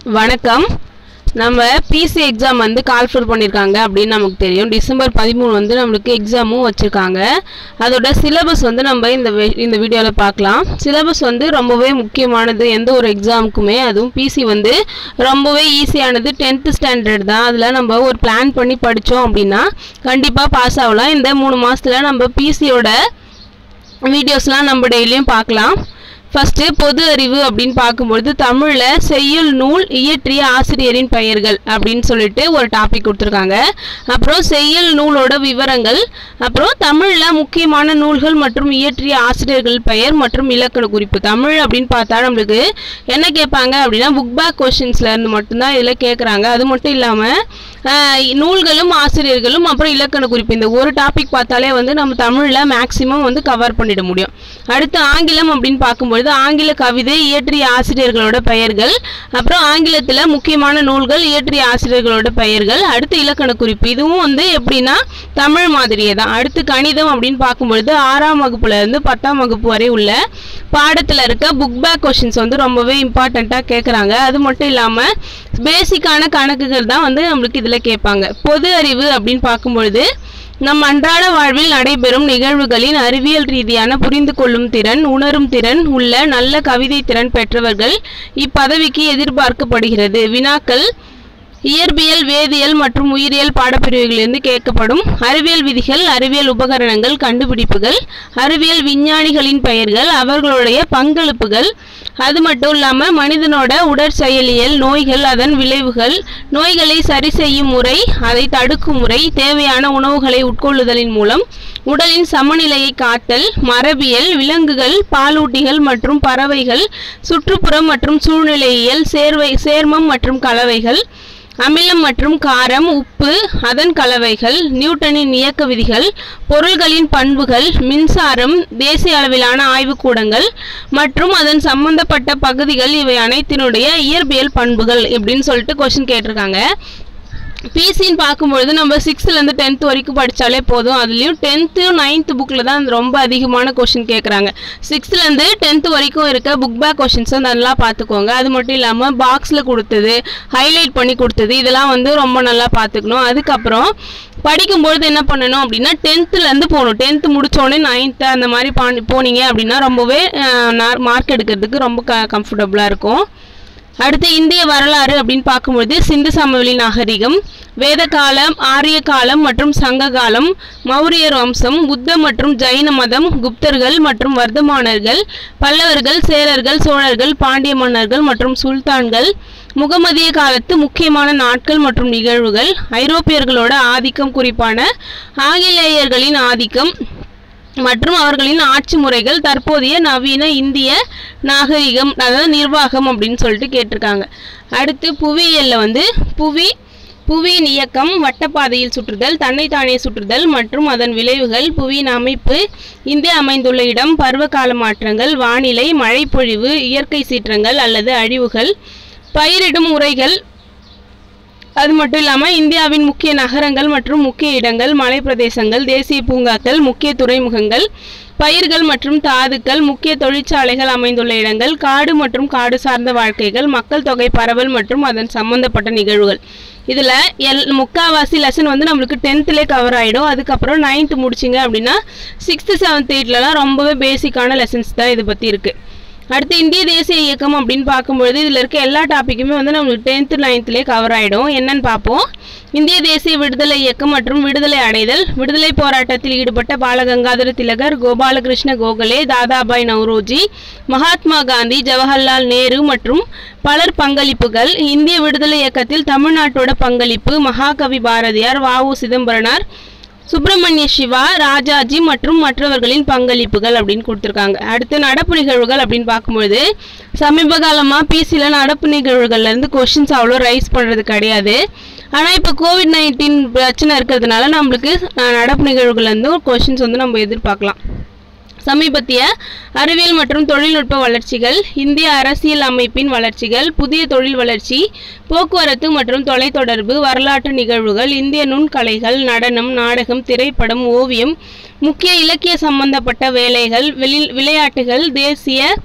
வணக்கம் நம்ம PC exam வந்து கால்ஃபர் பண்ணியிருக்காங்க அப்படின்னு நமக்கு தெரியும் டிசம்பர் பதிமூணு வந்து நம்மளுக்கு எக்ஸாமும் வச்சுருக்காங்க அதோட சிலபஸ் வந்து நம்ம இந்த வி- இந்த வீடியோவில் பார்க்கலாம் சிலபஸ் வந்து ரொம்பவே முக்கியமானது எந்த ஒரு எக்ஸாமுக்குமே அதுவும் பிசி வந்து ரொம்பவே ஈஸியானது டென்த்து ஸ்டாண்டர்ட் தான் அதில் நம்ம ஒரு பிளான் பண்ணி படித்தோம் அப்படின்னா கண்டிப்பாக பாஸ் ஆகலாம் இந்த மூணு மாதத்தில் நம்ம பிசியோட வீடியோஸ்லாம் நம்ம டெய்லியும் பார்க்கலாம் ஃபஸ்ட்டு பொது அறிவு அப்படின்னு பார்க்கும்பொழுது தமிழில் செய்யுள் நூல் இயற்றிய ஆசிரியரின் பெயர்கள் அப்படின்னு சொல்லிட்டு ஒரு டாபிக் கொடுத்துருக்காங்க அப்புறம் செய்யுள் நூலோட விவரங்கள் அப்புறம் தமிழில் முக்கியமான நூல்கள் மற்றும் இயற்றிய ஆசிரியர்கள் பெயர் மற்றும் இலக்கண குறிப்பு தமிழ் அப்படின்னு பார்த்தா நம்மளுக்கு என்ன கேட்பாங்க அப்படின்னா புக் பேக் கொஷின்ஸ்ல இருந்து மட்டும்தான் இதில் கேட்குறாங்க அது மட்டும் இல்லாமல் நூல்களும் ஆசிரியர்களும் அப்புறம் இலக்கண குறிப்பு இந்த ஒரு டாபிக் பார்த்தாலே வந்து நம்ம தமிழில் மேக்ஸிமம் வந்து கவர் பண்ணிட முடியும் அடுத்து ஆங்கிலம் அப்படின்னு பார்க்கும்பொழுது ஆங்கில கவிதை இயற்றிய ஆசிரியர்களோட பெயர்கள் அப்புறம் ஆங்கிலத்தில் முக்கியமான நூல்கள் இயற்றிய ஆசிரியர்களோட பெயர்கள் அடுத்து இலக்கண குறிப்பு இதுவும் வந்து எப்படின்னா தமிழ் மாதிரியே தான் அடுத்து கணிதம் அப்படின்னு பார்க்கும்பொழுது ஆறாம் வகுப்புல இருந்து பத்தாம் வகுப்பு வரை உள்ள பாடத்தில் இருக்க புக் பேக் கொஷின்ஸ் வந்து ரொம்பவே இம்பார்ட்டண்ட்டாக கேட்குறாங்க அது மட்டும் இல்லாமல் பேசிக்கான கணக்குகள் தான் வந்து நம்மளுக்கு இதில் கேட்பாங்க பொது அறிவு அப்படின்னு பார்க்கும்பொழுது நம் அன்றாட வாழ்வில் நடைபெறும் நிகழ்வுகளின் அறிவியல் ரீதியான புரிந்து கொள்ளும் திறன் உணரும் திறன் உள்ள நல்ல கவிதை திறன் பெற்றவர்கள் இப்பதவிக்கு எதிர்பார்க்கப்படுகிறது வினாக்கள் இயற்பியல் வேதியியல் மற்றும் உயிரியல் பாடப்பிரிவுகளிலிருந்து கேட்கப்படும் அறிவியல் விதிகள் அறிவியல் உபகரணங்கள் கண்டுபிடிப்புகள் அறிவியல் விஞ்ஞானிகளின் பெயர்கள் அவர்களுடைய பங்களிப்புகள் அது மட்டும் இல்லாமல் மனிதனோட உடற்செயலியல் நோய்கள் அதன் விளைவுகள் நோய்களை சரி செய்யும் முறை அதை தடுக்கும் முறை தேவையான உணவுகளை உட்கொள்ளுதலின் மூலம் உடலின் சமநிலையை காத்தல் மரபியல் விலங்குகள் பாலூட்டிகள் மற்றும் பறவைகள் சுற்றுப்புறம் மற்றும் சூழ்நிலையியல் சேர்வை சேர்மம் மற்றும் கலவைகள் அமிலம் மற்றும் காரம் உப்பு அதன் கலவைகள் நியூட்டனின் இயக்க விதிகள் பொருள்களின் பண்புகள் மின்சாரம் தேசிய அளவிலான ஆய்வுக்கூடங்கள் மற்றும் அதன் சம்பந்தப்பட்ட பகுதிகள் இவை அனைத்தினுடைய இயற்பியல் பண்புகள் இப்படின்னு சொல்லிட்டு கொஸ்டின் கேட்டிருக்காங்க பிசின்னு பார்க்கும்பொழுது நம்ம சிக்ஸ்த்துலேருந்து டென்த் வரைக்கும் படித்தாலே போதும் அதுலேயும் டென்த்து நைன்த்து புக்கில் தான் ரொம்ப அதிகமான கொஷின் கேட்குறாங்க சிக்ஸ்த்துலேருந்து டென்த்து வரைக்கும் இருக்க புக் பேக் கொஷின்ஸை நல்லா பார்த்துக்கோங்க அது மட்டும் இல்லாமல் பாக்ஸில் கொடுத்தது ஹைலைட் பண்ணி கொடுத்தது இதெல்லாம் வந்து ரொம்ப நல்லா பார்த்துக்கணும் அதுக்கப்புறம் படிக்கும்பொழுது என்ன பண்ணணும் அப்படின்னா டென்த்துலேருந்து போகணும் டென்த்து முடித்தோடனே நைன்த்து அந்த மாதிரி பாணி போனீங்க அப்படின்னா ரொம்பவே மார்க் எடுக்கிறதுக்கு ரொம்ப க கம்ஃபர்டபுளாக இருக்கும் அடுத்து இந்திய வரலாறு அப்படின்னு பார்க்கும்பொழுது சிந்து சமவெளி நாகரிகம் வேத காலம் ஆரிய காலம் மற்றும் சங்க காலம் மௌரியர் வம்சம் புத்த மற்றும் ஜைன மதம் குப்தர்கள் மற்றும் வர்த்தமானர்கள் பல்லவர்கள் சேரர்கள் சோழர்கள் பாண்டிய மன்னர்கள் மற்றும் சுல்தான்கள் முகமதிய காலத்து முக்கியமான நாட்கள் மற்றும் நிகழ்வுகள் ஐரோப்பியர்களோட ஆதிக்கம் குறிப்பான ஆங்கிலேயர்களின் ஆதிக்கம் மற்றும் அவர்களின் ஆட்சி முறைகள் தற்போதைய நவீன இந்திய நாகரிகம் அதாவது நிர்வாகம் அப்படின்னு சொல்லிட்டு கேட்டிருக்காங்க அடுத்து புவியியல்ல வந்து புவி புவியின் இயக்கம் வட்டப்பாதையில் சுற்றுதல் தன்னைத்தானே சுற்றுதல் மற்றும் அதன் விளைவுகள் புவியின் அமைப்பு இந்தியா அமைந்துள்ள இடம் பருவகால மாற்றங்கள் வானிலை மழைப்பொழிவு இயற்கை சீற்றங்கள் அல்லது அழிவுகள் பயிரிடும் முறைகள் அது மட்டும் இல்லாமல் இந்தியாவின் முக்கிய நகரங்கள் மற்றும் முக்கிய இடங்கள் மலைப்பிரதேசங்கள் தேசிய பூங்காக்கள் முக்கிய துறைமுகங்கள் பயிர்கள் மற்றும் தாதுக்கள் முக்கிய தொழிற்சாலைகள் அமைந்துள்ள இடங்கள் காடு மற்றும் காடு சார்ந்த வாழ்க்கைகள் மக்கள் தொகை பரவல் மற்றும் அதன் சம்பந்தப்பட்ட நிகழ்வுகள் இதில் எல் முக்காவாசி லெசன் வந்து நம்மளுக்கு டென்த்துலேயே கவர் ஆகிடும் அதுக்கப்புறம் நைன்த்து முடிச்சிங்க அப்படின்னா சிக்ஸ்த்து செவன்த் எயிட்லலாம் ரொம்பவே பேசிக்கான லெசன்ஸ் தான் இதை பற்றி இருக்குது அடுத்து இந்திய தேசிய இயக்கம் அப்படின்னு பார்க்கும்பொழுது இதில் இருக்க எல்லா டாப்பிக்குமே வந்து நம்மளுக்கு டென்த்து நைன்த்துலேயே கவர் ஆகிடும் என்னன்னு பார்ப்போம் இந்திய தேசிய விடுதலை இயக்கம் மற்றும் விடுதலை அடைதல் விடுதலை போராட்டத்தில் ஈடுபட்ட பாலகங்காதர திலகர் கோபாலகிருஷ்ண கோகலே தாதாபாய் நவ்ரோஜி மகாத்மா காந்தி ஜவஹர்லால் நேரு மற்றும் பலர் பங்களிப்புகள் இந்திய விடுதலை இயக்கத்தில் தமிழ்நாட்டோட பங்களிப்பு மகாகவி பாரதியார் வ.உ. சிதம்பரனார் சுப்பிரமணிய சிவா ராஜாஜி மற்றும் மற்றவர்களின் பங்களிப்புகள் அப்படின்னு கொடுத்துருக்காங்க அடுத்து நடப்பு நிகழ்வுகள் அப்படின்னு பார்க்கும்பொழுது சமீப காலமாக பிசியில் நடப்பு நிகழ்வுகள்ல இருந்து கொஷின்ஸ் அவ்வளோ ரைஸ் பண்ணுறது கிடையாது ஆனால் இப்போ கோவிட் நைன்டீன் பிரச்சனை இருக்கிறதுனால நம்மளுக்கு அஹ், நடப்பு நிகழ்வுகள்லேருந்து கொஷின்ஸ் வந்து நம்ம எதிர்பார்க்கலாம் சமீபத்திய அறிவியல் மற்றும் தொழில்நுட்ப வளர்ச்சிகள் இந்திய அரசியல் அமைப்பின் வளர்ச்சிகள் புதிய தொழில் வளர்ச்சி போக்குவரத்து மற்றும் தொலைத்தொடர்பு வரலாற்று நிகழ்வுகள் இந்திய நுண்கலைகள் நடனம் நாடகம் திரைப்படம் ஓவியம் முக்கிய இலக்கிய சம்பந்தப்பட்ட வேலைகள் வெளி விளையாட்டுகள் தேசிய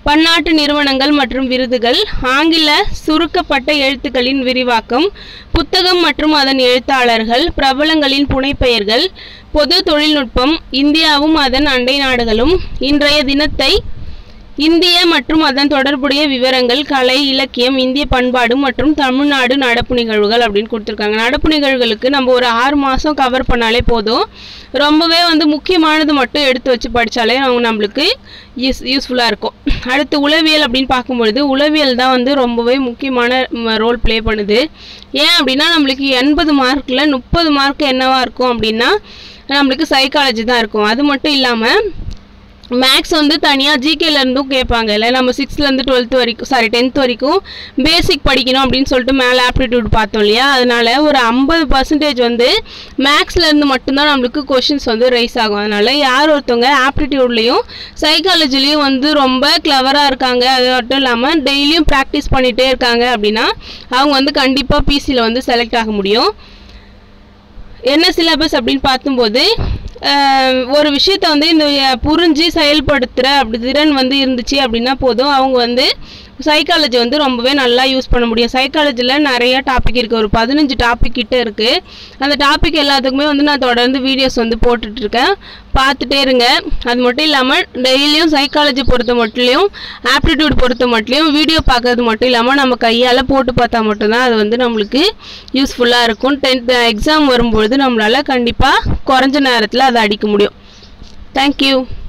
பன்னாட்டு நிறுவனங்கள் மற்றும் விருதுகள் ஆங்கில சுருக்கப்பட்ட எழுத்துக்களின் விரிவாக்கம் புத்தகம் மற்றும் அதன் எழுத்தாளர்கள் பிரபலங்களின் புனைப்பெயர்கள் பொது தொழில்நுட்பம் இந்தியாவும் அதன் அண்டை நாடுகளும் இன்றைய தினத்தை இந்திய மற்றும் அதன் தொடர்புடைய விவரங்கள் கலை இலக்கியம் இந்திய பண்பாடு மற்றும் தமிழ்நாடு நடப்பு நிகழ்வுகள் அப்படின்னு கொடுத்துருக்காங்க நடப்பு நிகழ்வுகளுக்கு நம்ம ஒரு ஆறு மாதம் கவர் பண்ணாலே போதும் ரொம்பவே வந்து முக்கியமானது மட்டும் எடுத்து வச்சு படித்தாலே அவங்க நம்மளுக்கு யூஸ் யூஸ்ஃபுல்லாக இருக்கும் அடுத்து உளவியல் அப்படின்னு பார்க்கும்பொழுது உளவியல் தான் வந்து ரொம்பவே முக்கியமான ரோல் ப்ளே பண்ணுது ஏன் அப்படின்னா நம்மளுக்கு எண்பது மார்க்கில் முப்பது மார்க் என்னவா இருக்கும் அப்படின்னா நம்மளுக்கு சைக்காலஜி தான் இருக்கும் அது மட்டும் இல்லாமல் மேக்ஸ் வந்து தனியாக ஜிகேல இருந்தும் கேட்பாங்க இல்லை நம்ம சிக்ஸ்த்லேருந்து டுவெல்த் வரைக்கும் சாரி டென்த் வரைக்கும் பேசிக் படிக்கணும் அப்படின்னு சொல்லிட்டு மேலே ஆப்டிடியூட் பார்த்தோம் இல்லையா அதனால ஒரு ஐம்பது பர்சன்டேஜ் வந்து மேக்ஸ்ல இருந்து மட்டும்தான் நம்மளுக்கு கொஷின்ஸ் வந்து ரைஸ் ஆகும் அதனால யார் ஒருத்தவங்க ஆப்டிடியூட்லேயும் சைக்காலஜிலையும் வந்து ரொம்ப கிளவராக இருக்காங்க அது மட்டும் இல்லாமல் டெய்லியும் ப்ராக்டிஸ் பண்ணிகிட்டே இருக்காங்க அப்படின்னா அவங்க வந்து கண்டிப்பாக பிசியில் வந்து செலக்ட் ஆக முடியும் என்ன சிலபஸ் அப்படின்னு பார்க்கும்போது ஆஹ், ஒரு விஷயத்த வந்து இந்த புரிஞ்சு செயல்படுத்துகிற அப்படி திறன் வந்து இருந்துச்சு அப்படின்னா போதும் அவங்க வந்து சைக்காலஜி வந்து ரொம்பவே நல்லா யூஸ் பண்ண முடியும் சைக்காலஜியில் நிறைய டாபிக் இருக்குது ஒரு பதினஞ்சு டாபிக் கிட்ட இருக்குது அந்த டாபிக் எல்லாத்துக்குமே வந்து நான் தொடர்ந்து வீடியோஸ் வந்து போட்டுட்ருக்கேன் பார்த்துட்டே இருங்க அது மட்டும் இல்லாமல் டெய்லியும் சைக்காலஜி பொறுத்த மட்டும் ஆப்டிடியூட் பொறுத்த மட்டும் வீடியோ பார்க்கறது மட்டும் இல்லாமல் நம்ம கையால் போட்டு பார்த்தா மட்டும்தான் அது வந்து நம்மளுக்கு யூஸ்ஃபுல்லாக இருக்கும் டென்த் எக்ஸாம் வரும்பொழுது நம்மளால் கண்டிப்பாக குறைஞ்ச நேரத்தில் அதை அடிக்க முடியும் தேங்க்யூ